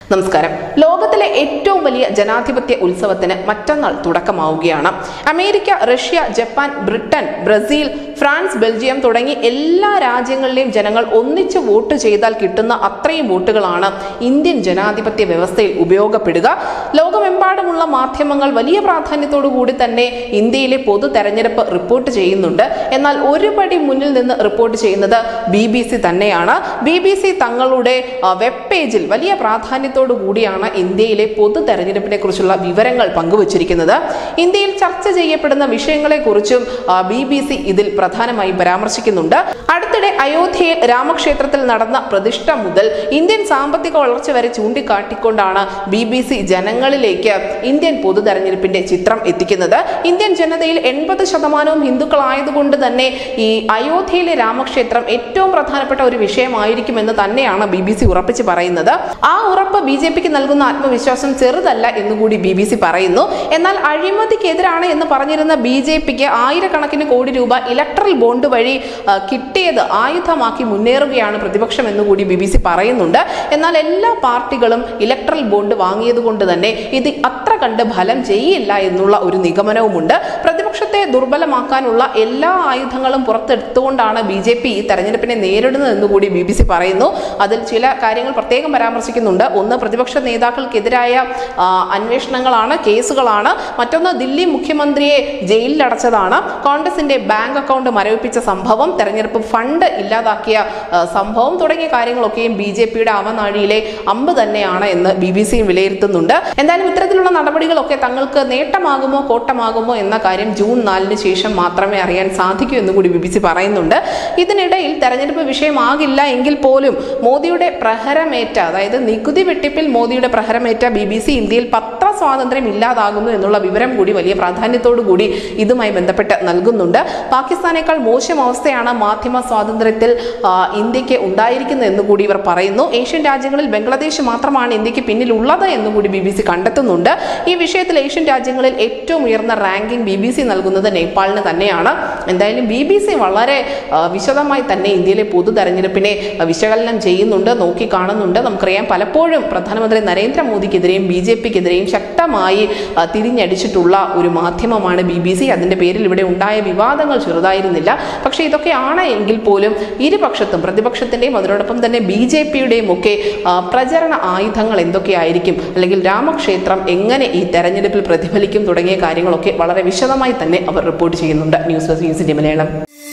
നമസ്കാരം ലോകത്തിലെ ഏറ്റവും വലിയ ജനാധിപത്യ ഉത്സവത്തിന് മറ്റന്നാൾ തുടക്കമാവുകയാണ് America Russia Japan Britain Brazil France Belgium തുടങ്ങി എല്ലാ രാജ്യങ്ങളിലെയും ജനങ്ങൾ ഒന്നിച്ച് വോട്ട് ചെയ്താൽ കിട്ടുന്ന അത്രയും വോട്ടുകളാണ് ഇന്ത്യൻ ജനാധിപത്യ വ്യവസ്ഥയിൽ ഉപയോഗപ്പെടുക ലോകമെമ്പാടുമുള്ള മാധ്യമങ്ങൾ വലിയ പ്രാധാന്യത്തോടു കൂടി തന്നെ ഇന്ത്യയിലെ പൊതു തെരഞ്ഞെടുപ്പ് റിപ്പോർട്ട് ചെയ്യുന്നുണ്ട് എന്നാൽ ഒരു പടി മുന്നിൽ നിന്ന് റിപ്പോർട്ട് ചെയ്യുന്നത് ബി ബി സി തന്നെയാണ് ബി ബി സി തങ്ങളുടെ ആ, വെബ് പേജിൽ വലിയ പ്രാധാന്യത്തോടു കൂടിയാണ് ഇന്ത്യയിലെ പൊതു തെരഞ്ഞെടുപ്പിനെ കുറിച്ചുള്ള വിവരങ്ങൾ പങ്കുവച്ചിരിക്കുന്നത് ഇന്ത്യയിൽ ചർച്ച ചെയ്യപ്പെടുന്ന വിഷയങ്ങളെക്കുറിച്ചും ബി ബി സി ഇതിൽ പ്രധാനമായി പരാമർശിക്കുന്നുണ്ട് അടുത്തിടെ അയോധ്യയിൽ രാമക്ഷേത്രത്തിൽ നടന്ന പ്രതിഷ്ഠ മുതൽ ഇന്ത്യൻ സാമ്പത്തിക വളർച്ച വരെ ചൂണ്ടിക്കാട്ടിക്കൊണ്ടാണ് ബി ബി സി ജനങ്ങളിലേക്ക് ഇന്ത്യൻ പൊതു തെരഞ്ഞെടുപ്പിന്റെ ചിത്രം എത്തിക്കുന്നത് ഇന്ത്യൻ ജനതയിൽ എൺപത് ശതമാനവും ഹിന്ദുക്കളായതുകൊണ്ട് തന്നെ ഈ അയോധ്യയിലെ രാമക്ഷേത്രം ഏറ്റവും പ്രധാനപ്പെട്ട ഒരു വിഷയമായിരിക്കുമെന്ന് തന്നെയാണ് ബി ബി സി ഉറപ്പിച്ച് പറയുന്നത് ആ ഉറപ്പ് ബി ജെ പിക്ക് നൽകുന്ന ആത്മവിശ്വാസം ചെറുതല്ല എന്നുകൂടി ബി ബി സി പറയുന്നു എന്നാൽ അഴിമതിക്കെതിരാണ് എന്ന് പറഞ്ഞിരുന്ന ബി ജെ പിക്ക് ആയിരക്കണക്കിന് കോടി രൂപ ഇലക്ട്രൽ ബോണ്ട് വഴി ആ, കിട്ടിയത് ആയുധമാക്കി മുന്നേറുകയാണ് പ്രതിപക്ഷം എന്നുകൂടി ബി ബി സി പറയുന്നുണ്ട് എന്നാൽ എല്ലാ പാർട്ടികളും ഇലക്ട്രൽ ബോണ്ട് വാങ്ങിയത് കൊണ്ട് തന്നെ ഇത് അത്ര കണ്ട് ഫലം ചെയ്യില്ല എന്നുള്ള ഒരു നിഗമനവുമുണ്ട് പ്രതിപക്ഷത്തെ ദുർബലമാക്കാനുള്ള എല്ലാ ആയുധങ്ങളും പുറത്തെടുത്തുകൊണ്ടാണ് ബി ജെ പി ഈ തെരഞ്ഞെടുപ്പിനെ നേരിടുന്നത് എന്നുകൂടി ബി ബി സി പറയുന്നു അതിൽ ചില കാര്യങ്ങൾ പ്രത്യേകം പരാമർശിക്കുന്നുണ്ട് ഒന്ന് പ്രതിപക്ഷ നേതാക്കൾക്കെതിരായ ആ, അന്വേഷണങ്ങളാണ് കേസുകളാണ് മറ്റൊന്ന് ദില്ലി മുഖ്യമന്ത്രിയെ ജയിലിലടച്ചതാണ് കോൺഗ്രസിന്റെ ബാങ്ക് അക്കൗണ്ട് മരവിപ്പിച്ച സംഭവം തെരഞ്ഞെടുപ്പ് ഫണ്ട് ഇല്ലാതാക്കിയ ആ, സംഭവം തുടങ്ങിയ കാര്യങ്ങളൊക്കെയും ബി ജെ പിയുടെ അവനാഴിയിലെ അമ്പ് തന്നെയാണ് എന്ന് ബി ബി സിയും വിലയിരുത്തുന്നുണ്ട് എന്തായാലും ഇത്തരത്തിലുള്ള നടപടികളൊക്കെ തങ്ങൾക്ക് നേട്ടമാകുമോ കോട്ടമാകുമോ എന്ന കാര്യം ജൂൺ നാലിന് ശേഷം മാത്രമേ അറിയാൻ സാധിക്കൂ എന്ന് കൂടി ബി ബി സി പറയുന്നുണ്ട് ഇതിനിടയിൽ തെരഞ്ഞെടുപ്പ് വിഷയമാകില്ല എങ്കിൽ പോലും മോദിയുടെ പ്രഹരമേറ്റ അതായത് നികുതി വെട്ടിപ്പിൽ മോദിയുടെ പ്രഹരമേറ്റ ബി ബി സി ഇന്ത്യയിൽ പത്ര സ്വാതന്ത്ര്യം ഇല്ലാതാകുന്നു എന്നുള്ള വിവരം കൂടി വലിയ പ്രാധാന്യത്തോടു കൂടി ഇതുമായി ബന്ധപ്പെട്ട് നൽകുന്നുണ്ട് പാകിസ്ഥാനേക്കാൾ മോശം അവസ്ഥയാണ് മാധ്യമ സ്വാതന്ത്ര്യത്തിൽ ആ, ഇന്ത്യക്ക് ഉണ്ടായിരിക്കുന്നത് എന്ന് കൂടി ഇവർ പറയുന്നു ഏഷ്യൻ രാജ്യങ്ങളിൽ ബംഗ്ലാദേശ് മാത്രമാണ് ഇന്ത്യക്ക് പിന്നിലുള്ളത് എന്ന് കൂടി ബി ബി സി കണ്ടെത്തുന്നുണ്ട് ഈ വിഷയത്തിൽ ഏഷ്യൻ രാജ്യങ്ങളിൽ ഏറ്റവും ഉയർന്ന റാങ്കിംഗ് ബി ബി സി നൽകുന്നത് നേപ്പാളിന് തന്നെയാണ് എന്തായാലും ബി ബി സി വളരെ ആ, വിശദമായി തന്നെ ഇന്ത്യയിലെ പൊതു തെരഞ്ഞെടുപ്പിനെ ആ, വിശകലനം ചെയ്യുന്നുണ്ട് നോക്കി കാണുന്നുണ്ട് നമുക്കറിയാം പലപ്പോഴും പ്രധാനമന്ത്രി നരേന്ദ്രമോദിക്കെതിരെയും ബി ജെ പിക്കെതിരെയും ശക്തമായി ആ, തിരിഞ്ഞടിച്ചിട്ടുള്ള ഒരു മാധ്യമമാണ് ബി ബി സി അതിൻ്റെ പേരിൽ ഇവിടെ ഉണ്ടായ വിവാദങ്ങൾ ചെറുതായിരുന്നില്ല പക്ഷേ ഇതൊക്കെയാണ് എങ്കിൽ പോലും ഇരുപക്ഷത്തും പ്രതിപക്ഷത്തിൻ്റെയും അതിനോടൊപ്പം തന്നെ ബി ജെ പിയുടെയും ഒക്കെ ആ, പ്രചരണ ആയുധങ്ങൾ എന്തൊക്കെയായിരിക്കും അല്ലെങ്കിൽ രാമക്ഷേത്രം എങ്ങനെ ഈ തെരഞ്ഞെടുപ്പിൽ പ്രതിഫലിക്കും തുടങ്ങിയ കാര്യങ്ങളൊക്കെ വളരെ വിശദമായി തന്നെ അവർ റിപ്പോർട്ട് ചെയ്യുന്നുണ്ട് ന്യൂസ് ഡെസ്ക് ന്യൂസിൻ്റെ മലയാളം